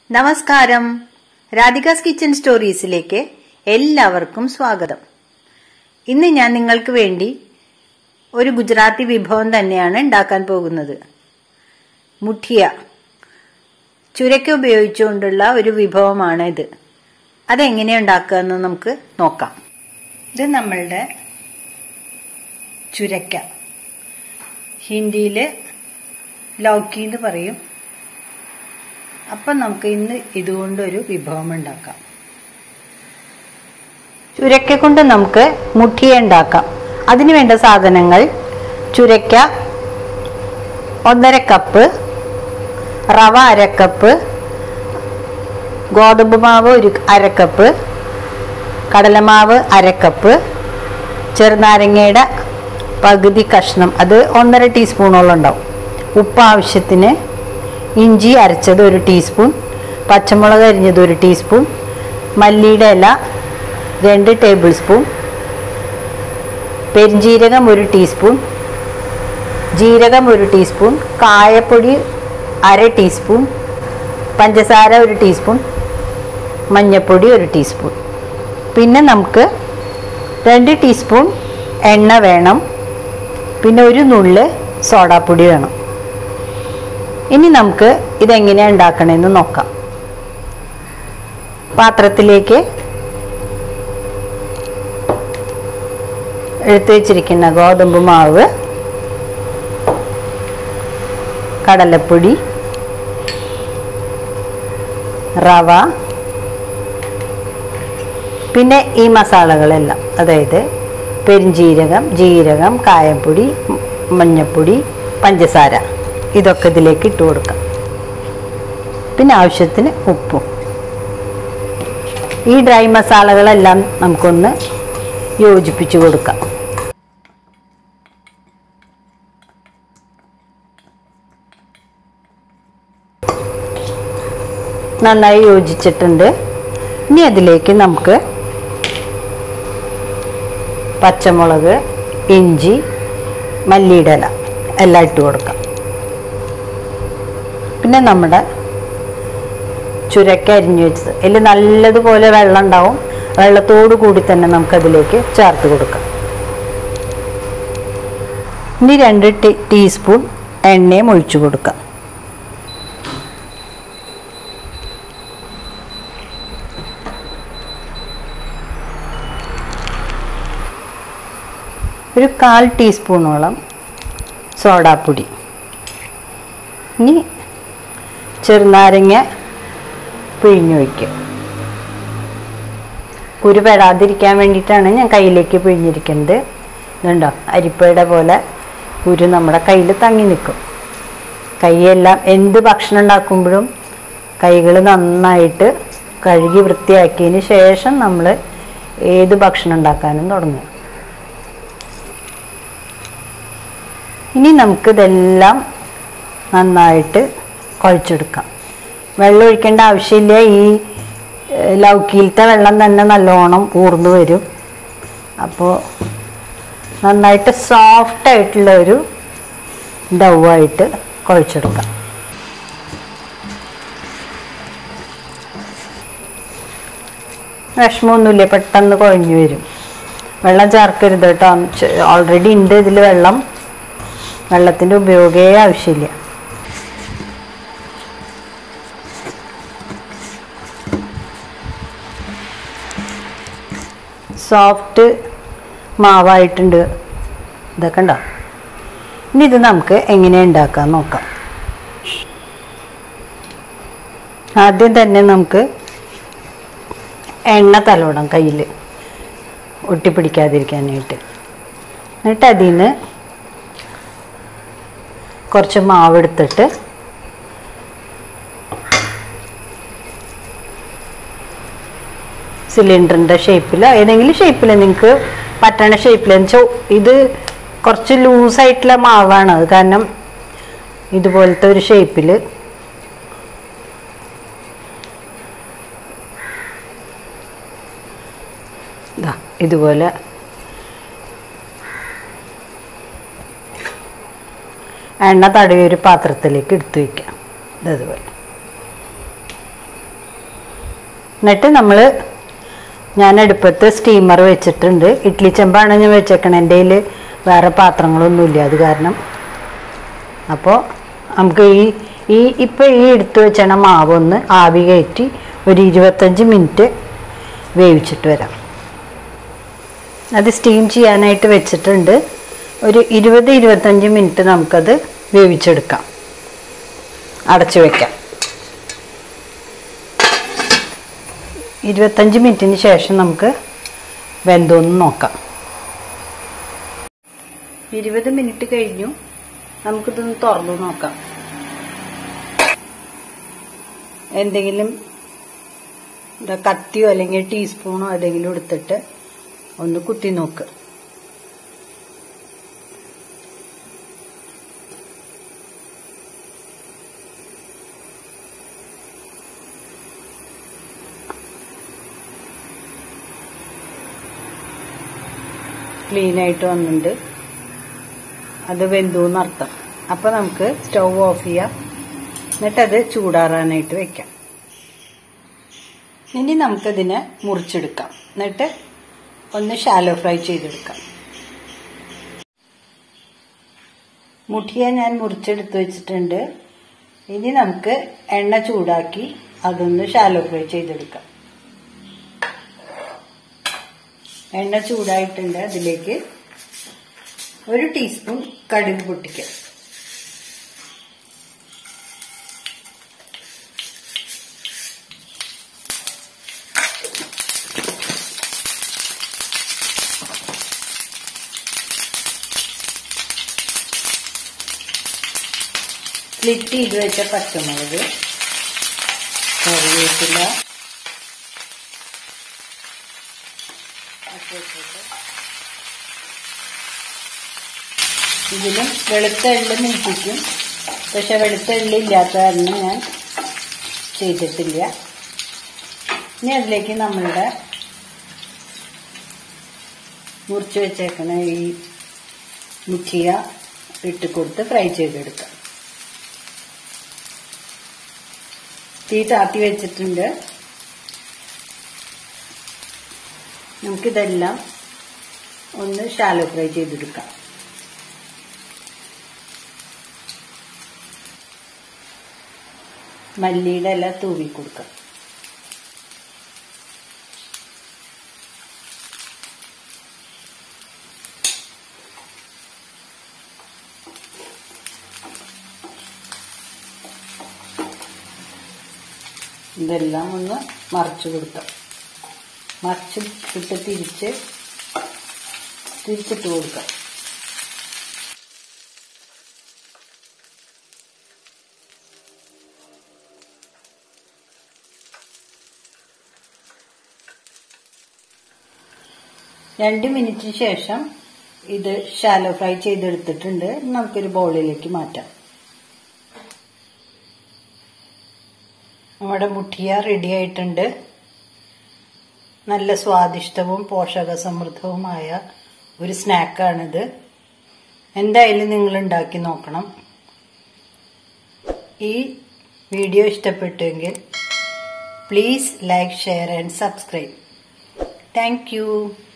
നമസ്കാരം രാധികാസ് കിച്ചൺ സ്റ്റോറീസിലേക്ക് എല്ലാവർക്കും സ്വാഗതം ഇന്ന് ഞാൻ നിങ്ങൾക്ക് വേണ്ടി ഒരു ഗുജറാത്തി വിഭവം തന്നെയാണ് ഉണ്ടാക്കാൻ പോകുന്നത് മുഠിയ ചുരക്ക ഉപയോഗിച്ചുകൊണ്ടുള്ള ഒരു വിഭവമാണ് ഇത് അതെങ്ങനെ ഉണ്ടാക്കുക എന്ന് നമുക്ക് നോക്കാം ഇത് നമ്മളുടെ ചുരക്ക ഹിന്ദിയിൽ ലൗക്കി എന്ന് പറയും അപ്പം നമുക്ക് ഇന്ന് ഇതുകൊണ്ടൊരു വിഭവം ഉണ്ടാക്കാം ചുരക്ക കൊണ്ട് നമുക്ക് മുഠിയ ഉണ്ടാക്കാം അതിന് വേണ്ട സാധനങ്ങൾ ചുരക്ക ഒന്നര കപ്പ് റവ അരക്കപ്പ് ഗോതമ്പ് മാവ് ഒരു അരക്കപ്പ് കടലമാവ് അരക്കപ്പ് ചെറുനാരങ്ങയുടെ പകുതി കഷ്ണം അത് ഒന്നര ടീസ്പൂണോളം ഉണ്ടാവും ഉപ്പ് ആവശ്യത്തിന് ഇഞ്ചി അരച്ചത് ഒരു ടീസ്പൂൺ പച്ചമുളക് അരിഞ്ഞത് ഒരു ടീസ്പൂൺ മല്ലിയുടെ ഇല രണ്ട് ടേബിൾ സ്പൂൺ പെരിഞ്ജീരകം ഒരു ടീസ്പൂൺ ജീരകം ഒരു ടീസ്പൂൺ കായപ്പൊടി അര ടീസ്പൂൺ പഞ്ചസാര ഒരു ടീസ്പൂൺ മഞ്ഞൾപ്പൊടി ഒരു ടീസ്പൂൺ പിന്നെ നമുക്ക് രണ്ട് ടീസ്പൂൺ എണ്ണ വേണം പിന്നെ ഒരു നുള്ള് സോഡാപ്പൊടി വേണം ഇനി നമുക്ക് ഇതെങ്ങനെയാണ് ഉണ്ടാക്കണമെന്ന് നോക്കാം പാത്രത്തിലേക്ക് എടുത്തു വെച്ചിരിക്കുന്ന ഗോതമ്പ് മാവ് കടലപ്പൊടി റവ പിന്നെ ഈ മസാലകളെല്ലാം അതായത് പെരിഞ്ജീരകം ജീരകം കായപ്പൊടി മഞ്ഞൾപ്പൊടി പഞ്ചസാര ഇതൊക്കെ ഇതിലേക്ക് ഇട്ട് കൊടുക്കാം പിന്നെ ആവശ്യത്തിന് ഉപ്പും ഈ ഡ്രൈ മസാലകളെല്ലാം നമുക്കൊന്ന് യോജിപ്പിച്ച് കൊടുക്കാം നന്നായി യോജിച്ചിട്ടുണ്ട് ഇനി അതിലേക്ക് നമുക്ക് പച്ചമുളക് ഇഞ്ചി മല്ലിയുടെ ഇല എല്ലാം ഇട്ട് കൊടുക്കാം പിന്നെ നമ്മുടെ ചുരക്ക അരിഞ്ഞു വെച്ചത് അതിൽ നല്ലതുപോലെ വെള്ളം ഉണ്ടാവും വെള്ളത്തോടു കൂടി തന്നെ നമുക്കതിലേക്ക് ചേർത്ത് കൊടുക്കാം ഇനി രണ്ട് ടീ ടീസ്പൂൺ എണ്ണയും ഒഴിച്ചു കൊടുക്കാം ഒരു കാൽ ടീസ്പൂണോളം സോഡാപ്പൊടി ഇനി ചെറുനാരങ്ങ പിഴിഞ്ഞു വയ്ക്കുക കുരു പെടാതിരിക്കാൻ വേണ്ടിയിട്ടാണ് ഞാൻ കയ്യിലേക്ക് പിഴിഞ്ഞിരിക്കുന്നത് ഇതുണ്ടോ അരിപ്പയുടെ പോലെ കുരു നമ്മുടെ കയ്യിൽ തങ്ങി നിൽക്കും കൈയെല്ലാം എന്ത് ഭക്ഷണം ഉണ്ടാക്കുമ്പോഴും കൈകൾ നന്നായിട്ട് കഴുകി വൃത്തിയാക്കിയതിന് ശേഷം നമ്മൾ ഏത് ഭക്ഷണം ഉണ്ടാക്കാനും തുടങ്ങും ഇനി നമുക്കിതെല്ലാം നന്നായിട്ട് കുഴച്ചെടുക്കാം വെള്ളം ഒഴിക്കേണ്ട ആവശ്യമില്ല ഈ ലൗക്കിയിലത്തെ വെള്ളം തന്നെ നല്ലോണം ഊർന്നു വരും അപ്പോൾ നന്നായിട്ട് സോഫ്റ്റ് ആയിട്ടുള്ള ഒരു ഡവായിട്ട് കുഴച്ചെടുക്കാം വിഷമമൊന്നുമില്ല പെട്ടെന്ന് കുഴഞ്ഞു വരും വെള്ളം ചേർക്കരുത് കേട്ടോ ഓൾറെഡി ഉണ്ട് ഇതിൽ വെള്ളം വെള്ളത്തിൻ്റെ ഉപയോഗേ ആവശ്യമില്ല സോഫ്റ്റ് മാവായിട്ടുണ്ട് ഇതൊക്കെ ഉണ്ടോ ഇനി ഇത് നമുക്ക് എങ്ങനെ ഉണ്ടാക്കാൻ നോക്കാം ആദ്യം തന്നെ നമുക്ക് എണ്ണ തലോടാം കയ്യിൽ ഒട്ടിപ്പിടിക്കാതിരിക്കാനായിട്ട് എന്നിട്ട് അതിൽ നിന്ന് കുറച്ച് മാവ് എടുത്തിട്ട് സിലിണ്ടറിൻ്റെ ഷേപ്പിൽ ഏതെങ്കിലും ഷേപ്പിൽ നിങ്ങൾക്ക് പറ്റണ ഷേപ്പിൽ വെച്ചാൽ ഇത് കുറച്ച് ലൂസായിട്ടുള്ള മാവാണ് അത് കാരണം ഇതുപോലത്തെ ഒരു ഷേപ്പിൽ ഇതുപോലെ എണ്ണ തടവിയ ഒരു പാത്രത്തിലേക്ക് എടുത്തു വയ്ക്കാം ഇതതുപോലെ എന്നിട്ട് നമ്മൾ ഞാൻ അടുപ്പത്ത് സ്റ്റീമർ വെച്ചിട്ടുണ്ട് ഇഡ്ഡലി ചെമ്പാണ് ഞാൻ വെച്ചേക്കണത് എൻ്റെ കയ്യിൽ വേറെ പാത്രങ്ങളൊന്നുമില്ല അത് കാരണം അപ്പോൾ നമുക്ക് ഈ ഈ ഇപ്പോൾ ഈ എടുത്തു വെച്ചണ മാവൊന്ന് ആവി കയറ്റി ഒരു ഇരുപത്തഞ്ച് മിനിറ്റ് വേവിച്ചിട്ട് വരാം അത് സ്റ്റീം ചെയ്യാനായിട്ട് വെച്ചിട്ടുണ്ട് ഒരു ഇരുപത് ഇരുപത്തഞ്ച് മിനിറ്റ് നമുക്കത് വേവിച്ചെടുക്കാം അടച്ചു വെക്കാം ഇരുപത്തഞ്ച് മിനിറ്റിന് ശേഷം നമുക്ക് വെന്തോന്ന് നോക്കാം ഇരുപത് മിനിറ്റ് കഴിഞ്ഞു നമുക്കിതൊന്ന് തുറന്നു നോക്കാം എന്തെങ്കിലും എന്താ കത്തിയോ അല്ലെങ്കിൽ ടീസ്പൂണോ ഏതെങ്കിലും എടുത്തിട്ട് ഒന്ന് കുത്തി നോക്ക് ക്ലീൻ ആയിട്ട് വന്നിട്ടുണ്ട് അത് വെന്തു എന്നർത്ഥം അപ്പൊ നമുക്ക് സ്റ്റൗ ഓഫ് ചെയ്യാം എന്നിട്ടത് ചൂടാറാനായിട്ട് വെക്കാം ഇനി നമുക്കതിനെ മുറിച്ചെടുക്കാം എന്നിട്ട് ഒന്ന് ഷാലോ ഫ്രൈ ചെയ്തെടുക്കാം മുട്ടിയ ഞാൻ മുറിച്ചെടുത്ത് വെച്ചിട്ടുണ്ട് ഇനി നമുക്ക് എണ്ണ ചൂടാക്കി അതൊന്ന് ഷാലോ ഫ്രൈ ചെയ്തെടുക്കാം എണ്ണ ചൂടായിട്ടുണ്ട് അതിലേക്ക് ഒരു ടീസ്പൂൺ കടുക് പൊട്ടിക്കാം സ്ലിറ്റ് ചെയ്ത് വെച്ച പച്ചമുളക് കറിവേപ്പില ഇതിലും വെളുത്ത എള്ള് നീട്ടിക്കും പക്ഷെ വെളുത്ത എള്ള് ഇല്ലാത്ത കാരണം ഞാൻ ചെയ്തിട്ടില്ല ഇനി അതിലേക്ക് നമ്മളുടെ മുറിച്ച് വെച്ചേക്കണ ഈ മുച്ചിയ ഇട്ട് കൊടുത്ത് ഫ്രൈ ചെയ്തെടുക്കാം തീ താത്തി വെച്ചിട്ടുണ്ട് നമുക്കിതെല്ലാം ഒന്ന് ഷാലോ ഫ്രൈ ചെയ്തെടുക്കാം മല്ലിയുടെ ഇല തൂവി കൊടുക്കാം ഇതെല്ലാം ഒന്ന് മറിച്ച് കൊടുക്കാം മറിച്ച് ഇട്ട് തിരിച്ച് തിരിച്ചിട്ട് കൊടുക്കാം രണ്ട് മിനിറ്റിന് ശേഷം ഇത് ഷാലോ ഫ്രൈ ചെയ്തെടുത്തിട്ടുണ്ട് നമുക്കൊരു ബൗളിലേക്ക് മാറ്റാം നമ്മുടെ മുട്ടിയ റെഡി ആയിട്ടുണ്ട് നല്ല സ്വാദിഷ്ടവും പോഷക സമൃദ്ധവുമായ ഒരു സ്നാക്കാണിത് എന്തായാലും നിങ്ങൾ ഉണ്ടാക്കി നോക്കണം ഈ വീഡിയോ ഇഷ്ടപ്പെട്ടുവെങ്കിൽ please like share and subscribe thank U